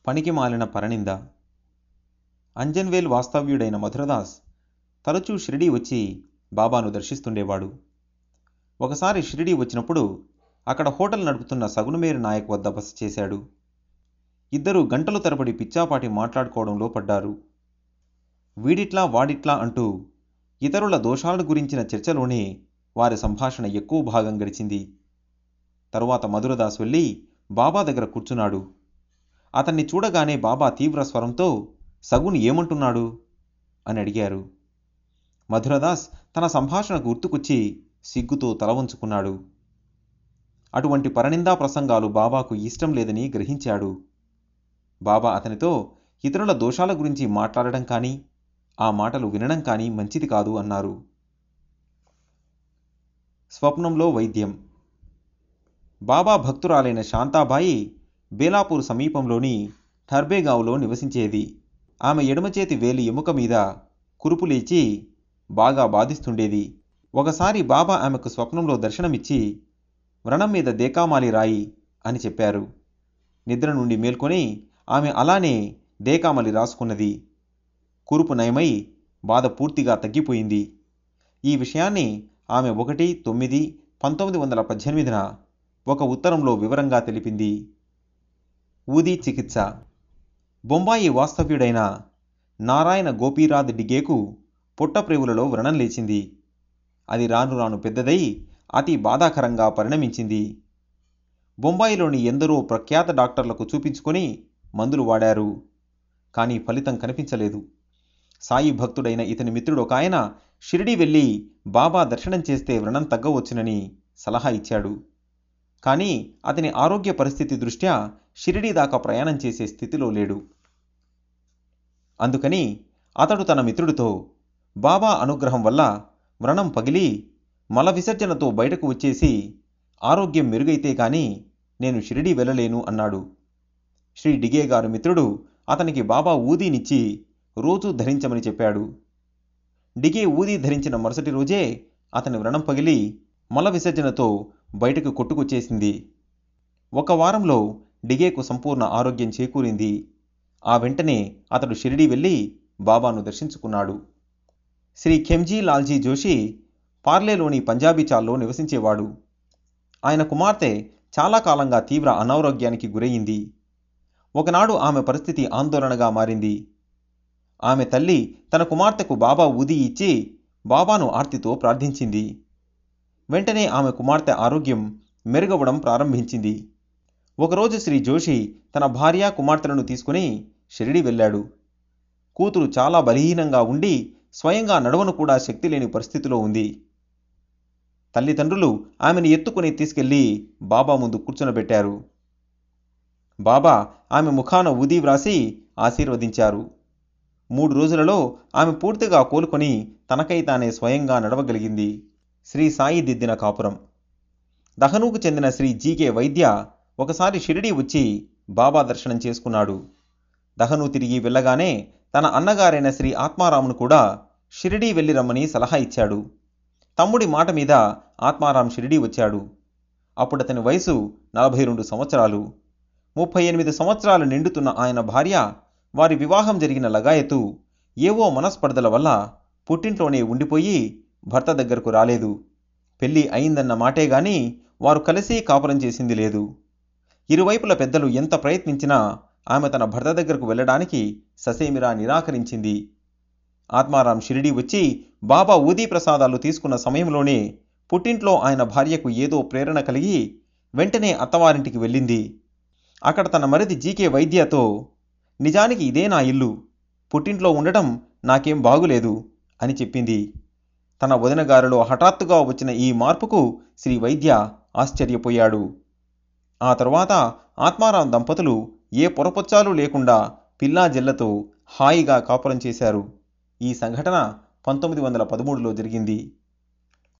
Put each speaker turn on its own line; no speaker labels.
పనికి మాలిన పరనింద అంజన్వేల్ వాస్తవ్యుడైన మధురదాస్ తరచూ షిరిడీ వచ్చి బాబాను దర్శిస్తుండేవాడు ఒకసారి షిరిడీ వచ్చినప్పుడు అక్కడ హోటల్ నడుపుతున్న సగునుమేరు నాయక్ వద్ద బస చేశాడు ఇద్దరు గంటలు తరబడి పిచ్చాపాటి మాట్లాడుకోవడంలో పడ్డారు వీడిట్లా వాడిట్లా అంటూ ఇతరుల దోషాలను గురించిన చర్చలోనే వారి సంభాషణ ఎక్కువ భాగం గడిచింది తరువాత మధురదాస్ వెళ్ళి బాబా దగ్గర కూర్చున్నాడు అతన్ని చూడగానే బాబా తీవ్ర స్వరంతో సగున్ ఏమంటున్నాడు అని అడిగారు మధురదాస్ తన సంభాషణ గుర్తుకొచ్చి సిగ్గుతో తల వంచుకున్నాడు అటువంటి పరనిందా ప్రసంగాలు బాబాకు ఇష్టం లేదని గ్రహించాడు బాబా అతనితో ఇతరుల దోషాల గురించి మాట్లాడడం కానీ ఆ మాటలు వినడం కానీ మంచిది కాదు అన్నారు స్వప్నంలో వైద్యం బాబా భక్తురాలైన శాంతాబాయి బేలాపూర్ సమీపంలోని టర్బేగావ్లో నివసించేది ఆమె ఎడమచేతి వేలి ఎముక మీద కురుపు లేచి బాగా బాధిస్తుండేది ఒకసారి బాబా ఆమెకు స్వప్నంలో దర్శనమిచ్చి వ్రణం మీద దేకామాలి రాయి అని చెప్పారు నిద్ర నుండి మేల్కొని ఆమె అలానే దేకామలి రాసుకున్నది కురుపు నయమై బాధ పూర్తిగా తగ్గిపోయింది ఈ విషయాన్ని ఆమె ఒకటి తొమ్మిది పంతొమ్మిది వందల పద్దెనిమిదిన ఒక ఉత్తరంలో వివరంగా తెలిపింది ఊదీ చికిత్స బొంబాయి వాస్తవ్యుడైన నారాయణ గోపీరాద్ డిగేకు పొట్టప్రేవులలో వ్రణం లేచింది అది రాను రాను పెద్దదై అతి బాధాకరంగా పరిణమించింది బొంబాయిలోని ఎందరో ప్రఖ్యాత డాక్టర్లకు చూపించుకొని మందులు వాడారు కానీ ఫలితం కనిపించలేదు సాయి భక్తుడైన ఇతని మిత్రుడు ఒక ఆయన షిరిడి వెళ్ళి బాబా దర్శనం చేస్తే వ్రణం తగ్గవచ్చునని సలహా ఇచ్చాడు కానీ అతని ఆరోగ్య పరిస్థితి దృష్ట్యా షిరిడి దాకా ప్రయాణం చేసే స్థితిలో లేడు అందుకని అతడు తన మిత్రుడితో బాబా అనుగ్రహం వల్ల వ్రణం పగిలి మల విసర్జనతో బయటకు వచ్చేసి ఆరోగ్యం మెరుగైతే కానీ నేను షిరిడి వెళ్ళలేను అన్నాడు శ్రీ డిగే గారు మిత్రుడు అతనికి బాబా ఊదీనిచ్చి రోజూ ధరించమని చెప్పాడు డిగే ఊదీ ధరించిన మరుసటి రోజే అతని వ్రణం పగిలి మల విసర్జనతో బయటకు కొట్టుకొచ్చేసింది ఒక వారంలో డిగేకు సంపూర్ణ ఆరోగ్యం చేకూరింది ఆ వెంటనే అతడు షిరిడి వెళ్ళి బాబాను దర్శించుకున్నాడు శ్రీ ఖెమ్జీ లాల్జీ జోషి పార్లేలోని పంజాబీ చాల్లో నివసించేవాడు ఆయన కుమార్తె చాలా కాలంగా తీవ్ర అనారోగ్యానికి గురయింది ఒకనాడు ఆమె పరిస్థితి ఆందోళనగా మారింది ఆమె తల్లి తన కుమార్తెకు బాబా ఊది ఇచ్చి బాబాను ఆర్తితో ప్రార్థించింది వెంటనే ఆమె కుమార్తె ఆరోగ్యం మెరుగవడం ప్రారంభించింది ఒకరోజు శ్రీ జోషి తన భార్య కుమార్తెలను తీసుకుని షిరిడి వెళ్ళాడు కూతురు చాలా బలహీనంగా ఉండి స్వయంగా నడవను కూడా శక్తి లేని పరిస్థితిలో ఉంది తల్లిదండ్రులు ఆమెను ఎత్తుకుని తీసుకెళ్లి బాబా ముందు కూర్చునబెట్టారు బాబా ఆమె ముఖాన ఊది వ్రాసి ఆశీర్వదించారు మూడు రోజులలో ఆమె పూర్తిగా కోలుకొని తనకై తానే స్వయంగా నడవగలిగింది శ్రీ సాయి దిద్దిన కాపురం దహనూకు చెందిన శ్రీ జీకే వైద్య ఒకసారి షిరిడి వచ్చి బాబా దర్శనం చేసుకున్నాడు దహను తిరిగి వెళ్ళగానే తన అన్నగారైన శ్రీ ఆత్మారామును కూడా షిరిడి వెళ్ళి రమ్మని సలహా ఇచ్చాడు తమ్ముడి మాట మీద ఆత్మారాం షిరిడి వచ్చాడు అప్పుడు అతని వయసు నలభై రెండు సంవత్సరాలు ముప్పై ఎనిమిది సంవత్సరాలు నిండుతున్న ఆయన భార్య వారి వివాహం జరిగిన లగాయతు ఏవో మనస్పర్ధల వల్ల పుట్టింట్లోనే ఉండిపోయి భర్త దగ్గరకు రాలేదు పెళ్లి అయిందన్న మాటే గాని వారు కలిసి కాపురం చేసింది లేదు ఇరువైపుల పెద్దలు ఎంత ప్రయత్నించినా ఆమె తన భర్త దగ్గరకు వెళ్ళడానికి ససేమిరా నిరాకరించింది ఆత్మారాం షిరిడి వచ్చి బాబా ఊదీ ప్రసాదాలు తీసుకున్న సమయంలోనే పుట్టింట్లో ఆయన భార్యకు ఏదో ప్రేరణ కలిగి వెంటనే అత్తవారింటికి వెళ్ళింది అక్కడ తన మరిది జీకే వైద్యతో నిజానికి ఇదే నా ఇల్లు పుట్టింట్లో ఉండటం నాకేం బాగులేదు అని చెప్పింది తన వదినగారిలో హఠాత్తుగా వచ్చిన ఈ మార్పుకు శ్రీ వైద్య ఆశ్చర్యపోయాడు ఆ తరువాత ఆత్మారాం దంపతులు ఏ పొరపొచ్చాలు లేకుండా పిల్లా జిల్లతో హాయిగా కాపురం చేశారు ఈ సంఘటన పంతొమ్మిది వందల పదమూడులో జరిగింది